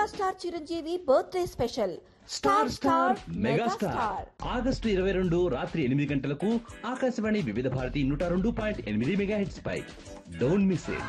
megastar Chiranjeevi birthday special star star megastar August ఇరవై రెండు రాత్రి ఎనిమిది గంటలకు ఆకాశవాణి వివిధ భారతి నూట రెండు పాయింట్ ఎనిమిది మెగా హెడ్స్ పై డోంట్ మిస్ ఇట్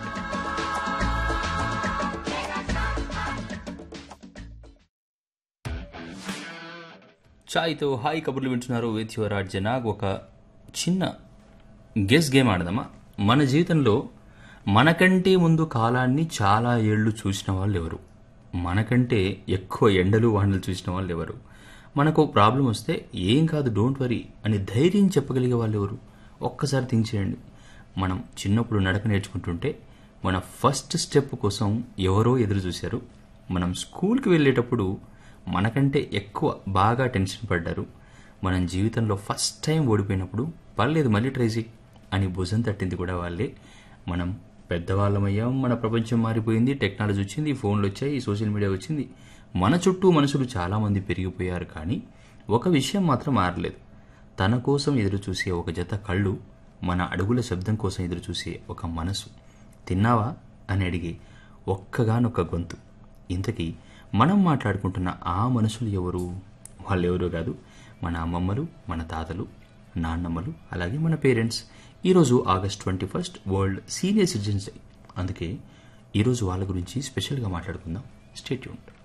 చాయ్తో హాయ్ కబుర్లు వింటున్నారు విత్ యువర్ ఆర్ట్ జనాగ్ ఒక చిన్న గెస్ గేమ్ ఆడదామా మన జీవితంలో మనకంటే ముందు కాలాన్ని చాలా ఏళ్ళు చూసిన వాళ్ళు ఎవరు మనకంటే ఎక్కువ ఎండలు వానలు చూసిన వాళ్ళు ఎవరు మనకు ప్రాబ్లం వస్తే ఏం కాదు డోంట్ వరీ అని ధైర్యం చెప్పగలిగే వాళ్ళు ఎవరు ఒక్కసారి థింక్ చేయండి మనం చిన్నప్పుడు నడక నేర్చుకుంటుంటే మన ఫస్ట్ స్టెప్ కోసం ఎవరో ఎదురు చూశారు మనం స్కూల్కి వెళ్ళేటప్పుడు మనకంటే ఎక్కువ బాగా టెన్షన్ పడ్డారు మనం జీవితంలో ఫస్ట్ టైం ఓడిపోయినప్పుడు పర్లేదు మళ్ళీ ట్రై చేయి అని భుజం తట్టింది కూడా వాళ్ళే మనం పెద్దవాళ్ళమయ్యాం మన ప్రపంచం మారిపోయింది టెక్నాలజీ వచ్చింది ఫోన్లు వచ్చాయి సోషల్ మీడియా వచ్చింది మన చుట్టూ మనుషులు చాలామంది పెరిగిపోయారు కానీ ఒక విషయం మాత్రం మారలేదు తన కోసం ఎదురు చూసే ఒక జత కళ్ళు మన అడుగుల శబ్దం కోసం ఎదురు చూసే ఒక మనసు తిన్నావా అని అడిగి ఒక్కగానొక్క గొంతు ఇంతకీ మనం మాట్లాడుకుంటున్న ఆ మనుషులు ఎవరు వాళ్ళు ఎవరో కాదు మన అమ్మమ్మలు మన తాతలు నాన్నమ్మలు అలాగే మన పేరెంట్స్ ఈరోజు August twenty first world senior citizens day అందుకే ఈరోజు వాళ్ళ గురించి స్పెషల్గా మాట్లాడుకుందాం స్టేట్యూంట్